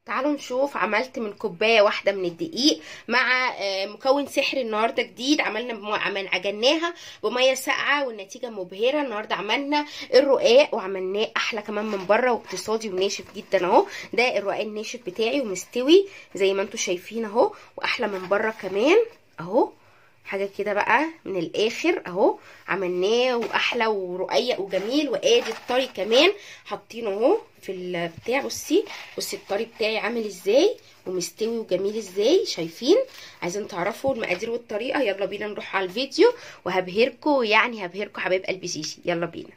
تعالوا نشوف عملت من كوبايه واحده من الدقيق مع آه، مكون سحري النهارده جديد عملنا بم- عمل عجناها بميه ساقعه والنتيجه مبهره النهارده عملنا الرقاق وعملناه احلى كمان من بره واقتصادي وناشف جدا اهو ده الرقاق الناشف بتاعي ومستوي زي ما انتم شايفين اهو واحلى من بره كمان اهو حاجه كده بقى من الاخر اهو عملناه واحلى ورقيق وجميل وادي الطري كمان حاطينه اهو في البتاع بصي بصي الطري بتاعي عامل ازاي ومستوي وجميل ازاي شايفين عايزين تعرفوا المقادير والطريقه يلا بينا نروح على الفيديو وهبهركم يعني هبهركم حبايب قلب جيجي يلا بينا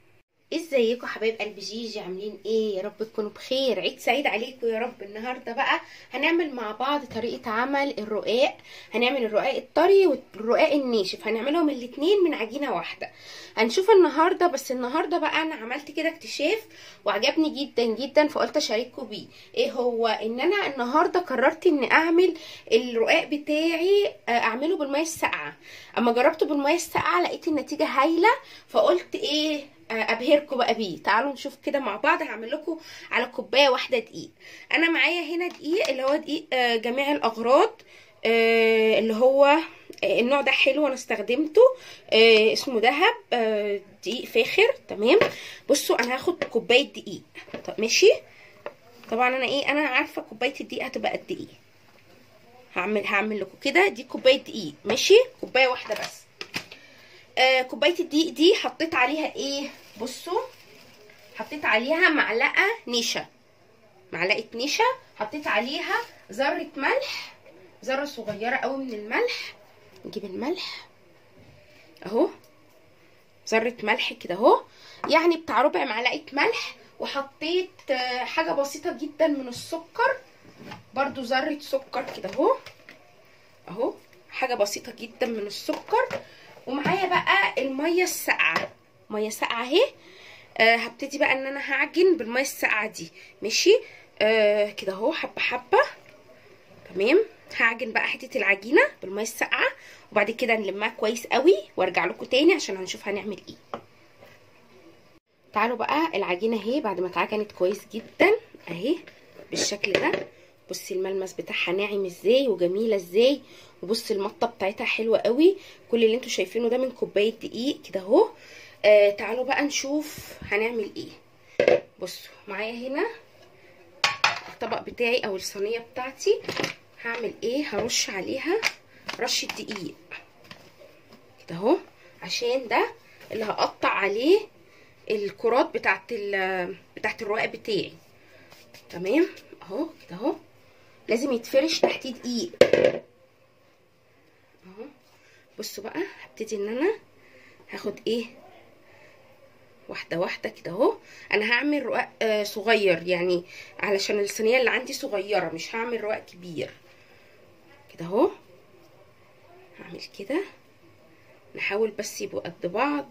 ازيكم حبايب قلب جيجي عاملين ايه يا رب تكونوا بخير عيد سعيد عليكم يا رب النهارده بقى هنعمل مع بعض طريقه عمل الرقاق هنعمل الرقاق الطري والرقاق الناشف هنعملهم الاتنين من عجينه واحده هنشوف النهارده بس النهارده بقى انا عملت كده اكتشاف وعجبني جدا جدا فقلت اشارككم بيه ايه هو ان انا النهارده قررت ان اعمل الرقاق بتاعي آه، اعمله بالميه الساقعه اما جربته بالميه الساقعه لقيت النتيجه هايله فقلت ايه آه، ابهركم بقى بيه تعالوا نشوف كده مع بعض هعمل لكم على كوبايه واحده دقيق انا معايا هنا دقيق اللي هو دقيق آه، جميع الاغراض آه، اللي هو آه، النوع ده حلو انا استخدمته آه، اسمه دهب آه، دقيق فاخر تمام بصوا انا هاخد كوبايه دقيق طب ماشي طبعا انا ايه انا عارفه كوبايه الدقيق هتبقى قد ايه هعمل هعمل لكم كده دي كوبايه دقيق ماشي كوبايه واحده بس آه كوبايه الدقيق دي حطيت عليها ايه بصوا حطيت عليها معلقه نشا معلقه نشا حطيت عليها ذره ملح ذره صغيره قوي من الملح نجيب الملح اهو ذره ملح كده اهو يعني بتاع ربع معلقه ملح وحطيت آه، حاجه بسيطه جدا من السكر برضو ذره سكر كده اهو اهو حاجه بسيطه جدا من السكر ومعايا بقى الميه الساقعه ميه ساقعه اهي آه هبتدي بقى ان انا هعجن بالميه الساقعه دي ماشي آه كده اهو حبه حبه تمام هعجن بقى حته العجينه بالميه الساقعه وبعد كده نلمها كويس قوي وارجع لكم تاني عشان هنشوف هنعمل ايه تعالوا بقى العجينه اهي بعد ما اتعجنت كويس جدا اهي بالشكل ده بصي الملمس بتاعها ناعم ازاي وجميله ازاي وبصي المطه بتاعتها حلوه قوي كل اللي انتوا شايفينه ده من كوبايه دقيق كده اهو آه تعالوا بقى نشوف هنعمل ايه بصوا معايا هنا الطبق بتاعي او الصينيه بتاعتي هعمل ايه هرش عليها رشه دقيق كده اهو عشان ده اللي هقطع عليه الكرات بتاعت ال بتاعت الرقاق بتاعي تمام اهو كده اهو لازم يتفرش تحتيه دقيق اهو بصوا بقى هبتدي ان انا هاخد ايه واحده واحده كده اهو انا هعمل رقاق آه صغير يعني علشان الصينيه اللي عندي صغيره مش هعمل رقاق كبير كده اهو هعمل كده نحاول بس يبقوا قد بعض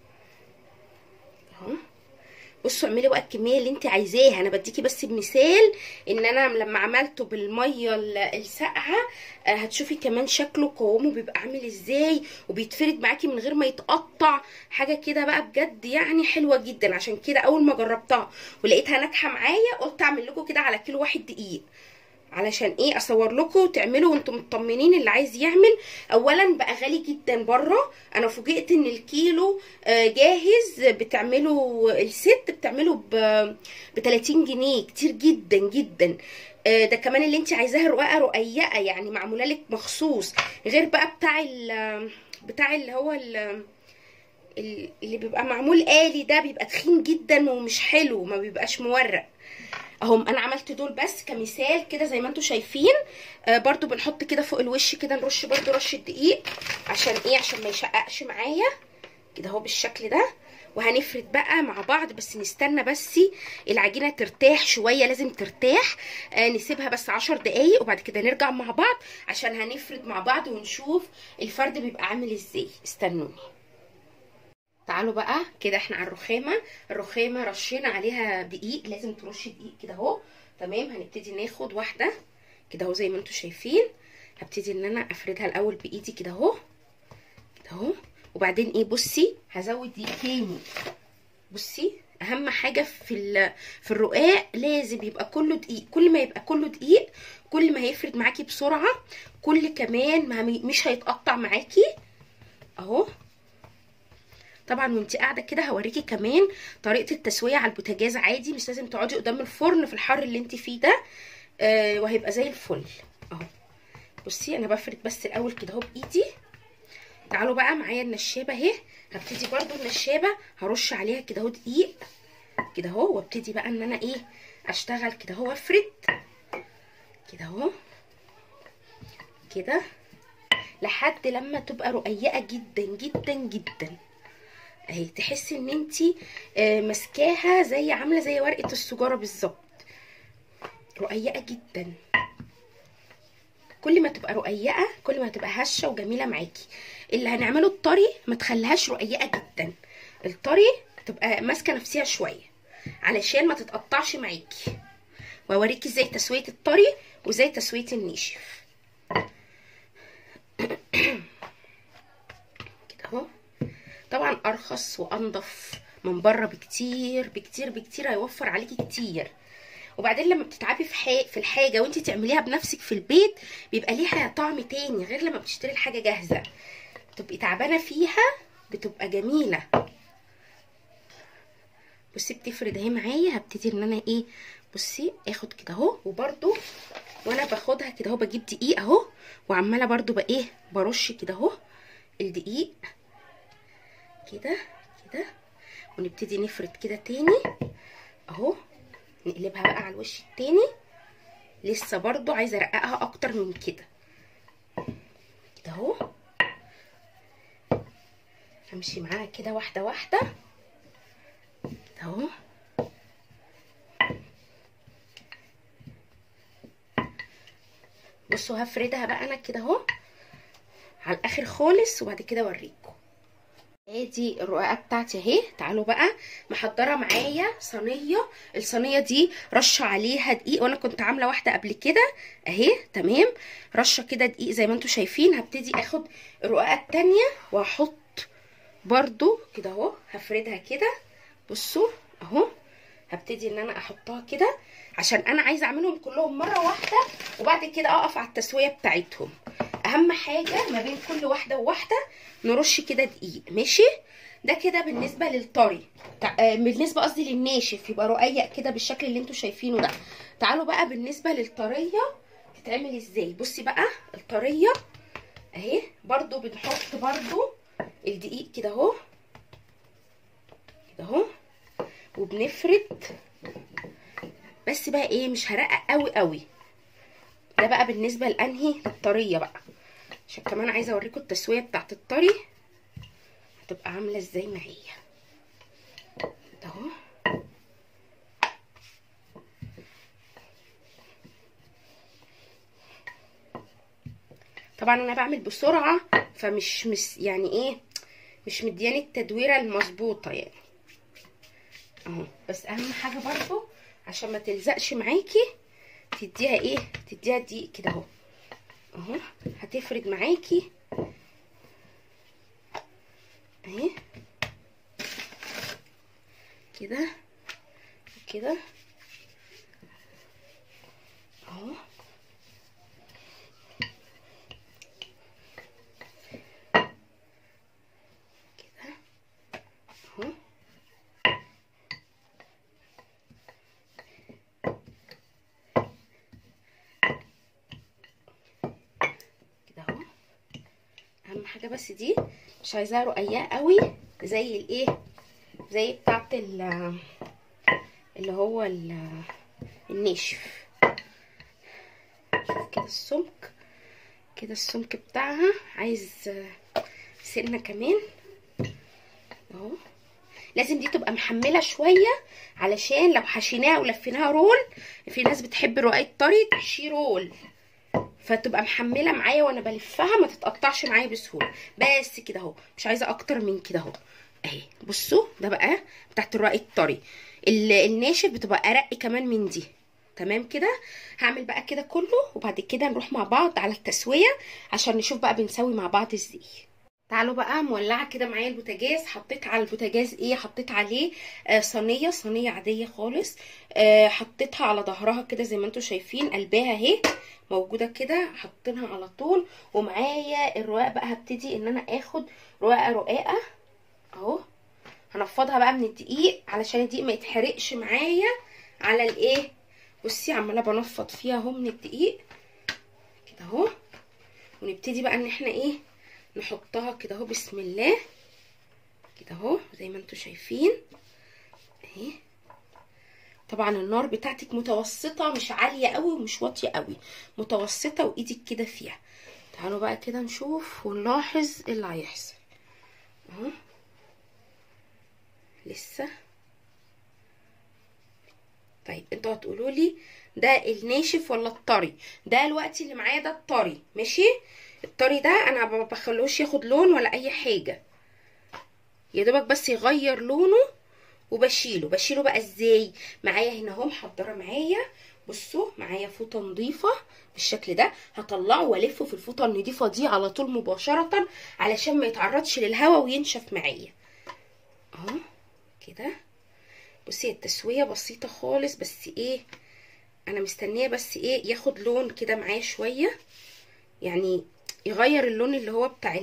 اهو بصوا اعملي بقى الكميه اللي انت عايزاها انا بديكي بس بمثال ان انا لما عملته بالميه الساقعه آه هتشوفي كمان شكله قوامه بيبقى عامل ازاي وبيتفرد معاكي من غير ما يتقطع حاجه كده بقى بجد يعني حلوه جدا عشان كده اول ما جربتها ولقيتها ناجحه معايا قلت اعمل لكم كده على كيلو واحد دقيق علشان ايه اصور لكم وتعملوا وانتم مطمنين اللي عايز يعمل اولا بقى غالي جدا بره انا فوجئت ان الكيلو جاهز بتعمله الست بتعمله ب 30 جنيه كتير جدا جدا ده كمان اللي انت عايزاها رقاقه رقيقه يعني معموله لك مخصوص غير بقى بتاع ال بتاع اللي هو ال اللي بيبقى معمول آلي ده بيبقى تخين جدا ومش حلو ما بيبقاش مورق اهم انا عملت دول بس كمثال كده زي ما انتم شايفين آه برضو بنحط كده فوق الوش كده نرش برضو رشه دقيق عشان ايه عشان ما يشققش معايا كده اهو بالشكل ده وهنفرد بقى مع بعض بس نستنى بس العجينه ترتاح شويه لازم ترتاح آه نسيبها بس عشر دقايق وبعد كده نرجع مع بعض عشان هنفرد مع بعض ونشوف الفرد بيبقى عامل ازاي استنوني تعالوا بقى كده احنا على الرخامه الرخامه رشينا عليها دقيق لازم ترشي دقيق كده اهو تمام هنبتدي ناخد واحده كده اهو زي ما انتم شايفين هبتدي ان انا افردها الاول بايدي كده اهو كده اهو وبعدين ايه بصي هزود دقيق تاني بصي اهم حاجه في ال- في الرقاق لازم يبقى كله دقيق كل ما يبقى كله دقيق كل ما هيفرد معاكي بسرعه كل كمان ما هي- مش هيتقطع معاكي اهو طبعا وانت قاعده كده هوريكي كمان طريقه التسويه على البوتاجاز عادي مش لازم تقعدي قدام الفرن في الحر اللي انت فيه ده آه وهيبقى زي الفل اهو بصي انا بفرد بس الاول كده اهو بايدي تعالوا بقى معايا النشابه اهي هبتدي برضو النشابه هرش عليها كده اهو دقيق كده اهو وابتدي بقى ان انا ايه اشتغل كده اهو وافرد كده اهو كده لحد لما تبقى رقيقه جدا جدا جدا اهي تحسي ان انتي آه، ماسكاها زي عامله زي ورقه السجاره بالظبط رقيقه جدا كل ما تبقى رقيقه كل ما تبقى هشه وجميله معاكي اللي هنعمله الطري ما تخليهاش رقيقه جدا الطري تبقى ماسكه نفسها شويه علشان ما تتقطعش معاكي واوريكي ازاي تسويه الطري وازاي تسويه الناشف كده اهو طبعا ارخص وانضف من بره بكتير بكتير بكتير هيوفر عليكي كتير وبعدين لما بتتعبي في حاجة في الحاجه وانت تعمليها بنفسك في البيت بيبقى ليها طعم تاني غير لما بتشتري الحاجه جاهزه تبقي تعبانه فيها بتبقى جميله بصي بتفرد اهي معايا هبتدي ان انا ايه بصي اخد كده اهو وبرده وانا باخدها كده اهو بجيب دقيق اهو وعماله برده بقى ايه برش كده اهو الدقيق كده كده ونبتدي نفرد كده تاني اهو نقلبها بقى على الوش التاني لسه برضو عايزه ارققها اكتر من كده كده اهو همشي معاها كده واحده واحده كده اهو بصوا هفردها بقى انا كده اهو على الاخر خالص وبعد كده اوريكم ادي الرقاقه بتاعتي اهي تعالوا بقى محضره معايا صينيه الصينيه دي رشه عليها دقيق وانا كنت عامله واحده قبل كده اهي تمام رشه كده دقيق زي ما انتم شايفين هبتدي اخد الرقاقه التانية واحط برضو كده اهو هفردها كده بصوا اهو هبتدي ان انا احطها كده عشان انا عايزه اعملهم كلهم مره واحده وبعد كده اقف على التسويه بتاعتهم اهم حاجه ما بين كل واحده وواحده نرش كده دقيق ماشي ده كده بالنسبه للطري تع... آه بالنسبه قصدي للناشف يبقى رقيق كده بالشكل اللي انتوا شايفينه ده تعالوا بقى بالنسبه للطريه تتعمل ازاي بصي بقى الطريه اهي برضو بنحط برضو الدقيق كده اهو كده اهو وبنفرد بس بقى ايه مش هرقق قوي قوي ده بقى بالنسبه لانهي للطريه بقى عشان كمان عايزه اوريكم التسويه بتاعت الطري هتبقى عامله ازاي معايا ده اهو طبعا انا بعمل بسرعه فمش مش يعني ايه مش مدياني التدويره المظبوطه يعني اهو بس اهم حاجه برضو عشان ما تلزقش معاكي تديها ايه تديها دقيق كده اهو اهو هتفرد معاكي اهي كده كده اهو كده اهو كده اهو اهم حاجه بس دي مش عايزاها رقيقه قوي زي الايه زي بتاعه ال- اللي هو ال- الناشف شوف كده السمك كده السمك بتاعها عايز سنه كمان اهو لازم دي تبقى محمله شويه علشان لو حشيناها ولفيناها رول في ناس بتحب الرقاق طري تحشيه رول فتبقى محمله معايا وانا بلفها ما تتقطعش معايا بسهوله بس كده اهو مش عايزه اكتر من كده اهو اهي بصوا ده بقى بتاعت الرقاق الطري ال- الناشف بتبقى ارق كمان من دي تمام كده هعمل بقى كده كله وبعد كده نروح مع بعض على التسويه عشان نشوف بقى بنسوي مع بعض ازاي تعالوا بقى مولعه كده معايا البوتاجاز حطيت على البوتاجاز ايه حطيت عليه آه صينيه صينيه عاديه خالص آه حطيتها على ظهرها كده زي ما انتم شايفين قلبها اهي موجوده كده حاطينها على طول ومعايا الرقاق بقى هبتدي ان انا اخد رقاقه رقاقه اهو هنفضها بقى من الدقيق علشان الدقيق ما يتحرقش معايا على الايه بصي عماله بنفض فيها اهو من الدقيق كده اهو ونبتدي بقى ان احنا ايه نحطها كده اهو بسم الله كده اهو زي ما انتم شايفين اهي طبعا النار بتاعتك متوسطه مش عاليه قوي ومش واطيه قوي متوسطه وايدك كده فيها تعالوا بقى كده نشوف ونلاحظ ايه اللي هيحصل اهو لسه طيب انتوا هتقولوا لي ده الناشف ولا الطري ده الوقت اللي معايا ده الطري ماشي الطري ده انا ما بخلوش ياخد لون ولا اي حاجه يا دوبك بس يغير لونه وبشيله بشيله بقى ازاي معايا هنا اهو محضره معايا بصوا معايا فوطه نظيفه بالشكل ده هطلعه والفه في الفوطه النظيفه دي على طول مباشره علشان ما يتعرضش للهواء وينشف معايا اهو كده بصي التسويه بسيطه خالص بس ايه انا مستنيه بس ايه ياخد لون كده معايا شويه يعني يغير اللون اللي هو بتاع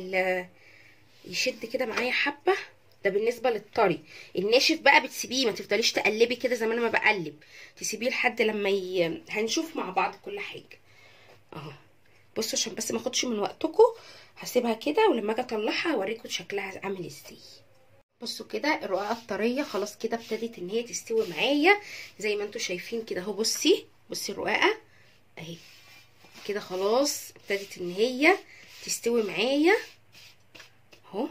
يشد كده معايا حبه ده بالنسبه للطري الناشف بقى بتسيبيه ما تفضليش تقلبي كده زي ما انا ما بقلب تسيبيه لحد لما ي... هنشوف مع بعض كل حاجه اهو بصوا عشان بس ما اخدش من وقتكم هسيبها كده ولما اجي اطلعها اوريكم شكلها عامل ازاي بصوا كده الرقاقه الطريه خلاص كده ابتدت ان هي تستوي معايا زي ما انتم شايفين كده اهو بصي بصي الرقاقه اهي كده خلاص ابتدت ان هي تستوي معايا اهو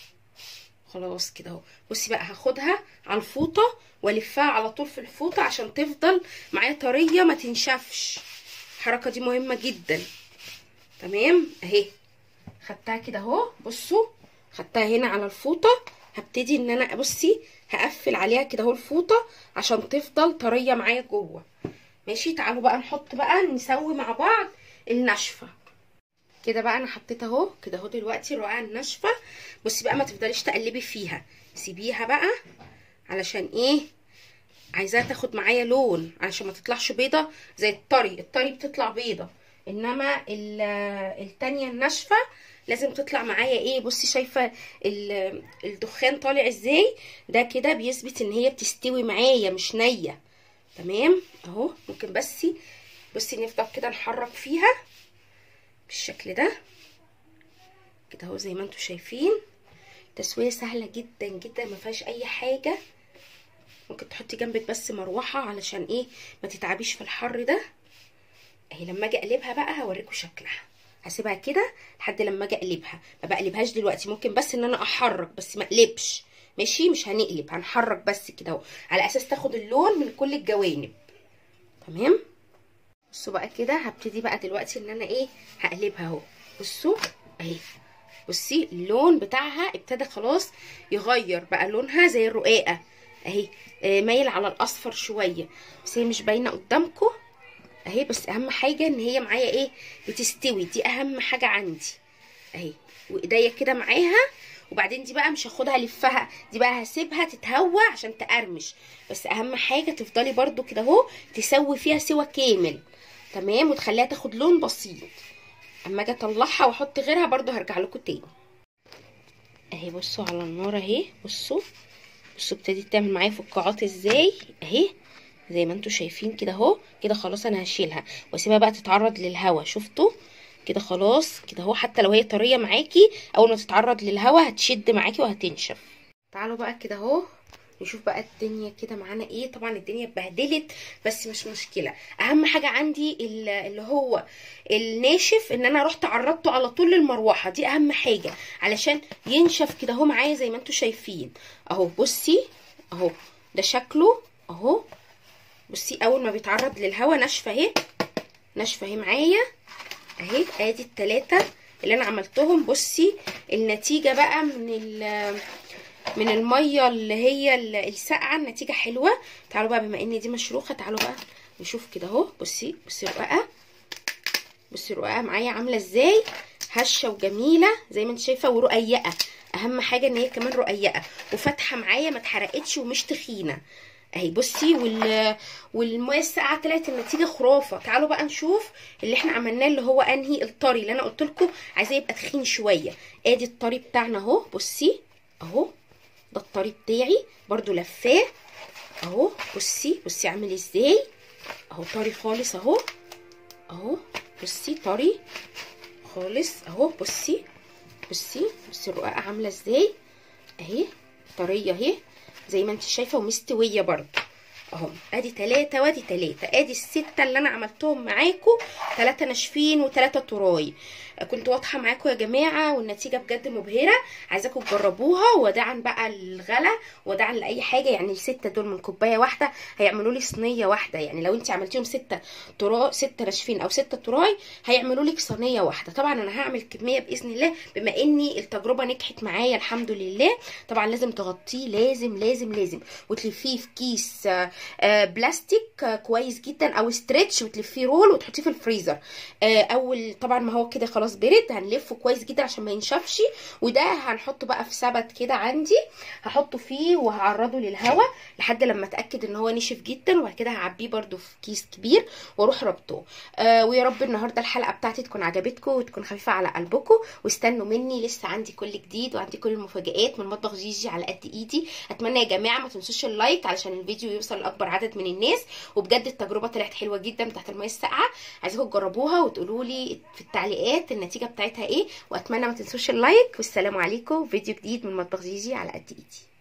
خلاص كده اهو بصي بقى هاخدها على الفوطه والفها على طول في الفوطه عشان تفضل معايا طريه ما تنشفش الحركه دي مهمه جدا تمام اهي خدتها كده اهو بصوا خدتها هنا على الفوطه هبتدي ان انا بصي هقفل عليها كده اهو الفوطه عشان تفضل طريه معايا جوه ماشي تعالوا بقى نحط بقى نسوي مع بعض النشفه كده بقى انا حطيت اهو كده اهو دلوقتي الرقاقه الناشفه بصي بقى ما تفضليش تقلبي فيها سيبيها بقى علشان ايه عايزاها تاخد معايا لون علشان ما تطلعش بيضه زي الطري الطري بتطلع بيضه انما التانية الناشفه لازم تطلع معايا ايه بصي شايفه الدخان طالع ازاي ده كده بيثبت ان هي بتستوي معايا مش نيه تمام اهو ممكن بس بصي نفضل كده نحرك فيها بالشكل ده كده اهو زي ما انتم شايفين تسويه سهله جدا جدا ما فيهاش اي حاجه ممكن تحطي جنبك بس مروحه علشان ايه ما تتعبيش في الحر ده اهي لما اجي اقلبها بقى هوريكم شكلها هسيبها كده لحد لما اجي اقلبها ما بقلبهاش دلوقتي ممكن بس ان انا احرك بس ما اقلبش ماشي مش هنقلب هنحرك بس كده اهو على اساس تاخد اللون من كل الجوانب تمام بصوا بقى كده هبتدي بقى دلوقتي ان انا ايه هقلبها اهو بصوا اهي بصي اللون بتاعها ابتدى خلاص يغير بقى لونها زي الرقاقه اهي آه مايل على الاصفر شويه بس هي مش باينه قدامكم اهي بس اهم حاجه ان هي معايا ايه بتستوي دي اهم حاجه عندي اهي وايديا كده معاها وبعدين دي بقى مش هاخدها الفها دي بقى هسيبها تتهوى عشان تقرمش بس اهم حاجه تفضلي برده كده اهو تسوي فيها سوى كامل تمام وتخليها تاخد لون بسيط اما اجي اطلعها واحط غيرها برده هرجع لكم تاني اهي بصوا على النار اهي بصوا بصوا ابتدت تعمل معايا فقاعات ازاي اهي زي ما انتم شايفين كده اهو كده خلاص انا هشيلها واسيبها بقى تتعرض للهواء شفتوا كده خلاص كده اهو حتى لو هي طريه معاكي اول ما تتعرض للهواء هتشد معاكي وهتنشف تعالوا بقى كده اهو نشوف بقى الدنيا كده معانا ايه طبعا الدنيا اتبهدلت بس مش مشكله اهم حاجه عندي اللي هو الناشف ان انا رحت عرضته على طول للمروحه دي اهم حاجه علشان ينشف كده اهو معايا زي ما انتم شايفين اهو بصي اهو ده شكله اهو بصي اول ما بيتعرض للهواء ناشفه اهي ناشفه اهي معايا اهي ادي التلاتة اللي انا عملتهم بصي النتيجه بقى من من الميه اللي هي الساقعه النتيجه حلوه تعالوا بقى بما ان دي مشروخه تعالوا بقى نشوف كده اهو بصي بصي الرقاقه بصي الرقاقه معايا عامله ازاي هشه وجميله زي ما انت شايفه ورقيقه اهم حاجه ان هي كمان رقيقه وفاتحه معايا ما اتحرقتش ومش تخينه اهي بصي وال والميه الساقعه طلعت النتيجه خرافه تعالوا بقى نشوف اللي احنا عملناه اللي هو انهي الطري اللي انا قلت لكم عايزاه يبقى تخين شويه ادي الطري بتاعنا اهو بصي اهو ده الطري بتاعي برضو لفاه اهو بصي بصي عامل ازاي اهو طري خالص اهو اهو بصي طري خالص اهو بصي بصي بصي الرقاقه عامله ازاي اهي طريه اهي زي ما انت شايفه ومستويه برضو اهو ادي تلاتة وادي تلاتة ادي الستة اللي انا عملتهم معاكم تلاتة ناشفين وتلاتة تراي كنت واضحة معاكم يا جماعة والنتيجة بجد مبهرة عايزاكم تجربوها وداعا بقى الغلا وداعا لأي حاجة يعني الستة دول من كوباية واحدة هيعملوا لي صينية واحدة يعني لو انت عملتيهم ستة تراي ستة ناشفين او ستة تراي هيعملوا لك صينية واحدة طبعا انا هعمل كمية بإذن الله بما اني التجربة نجحت معايا الحمد لله طبعا لازم تغطيه لازم لازم لازم وتلفيه في كيس آه آه بلاستيك آه كويس جدا او ستريتش وتلفيه رول وتحطيه في الفريزر اول طبعا ما هو كده خلاص برد هنلفه كويس جدا عشان ما ينشفش وده هنحطه بقى في سبت كده عندي هحطه فيه وهعرضه للهواء لحد لما اتاكد ان هو نشف جدا وبعد كده هعبيه برده في كيس كبير واروح ربطه آه ويا رب النهارده الحلقه بتاعتي تكون عجبتكم وتكون خفيفه على قلبكم واستنوا مني لسه عندي كل جديد وعندي كل المفاجآت من مطبخ جيجي على قد ايدي اتمنى يا جماعه ما تنسوش اللايك علشان الفيديو يوصل لاكبر عدد من الناس وبجد التجربه طلعت حلوه جدا بتاعت الميه الساقعه عايزاكم تجربوها وتقولوا لي في التعليقات النتيجه بتاعتها ايه واتمنى ما تنسوش اللايك والسلام عليكم فيديو جديد من مطبخ جيجي على قد ايدي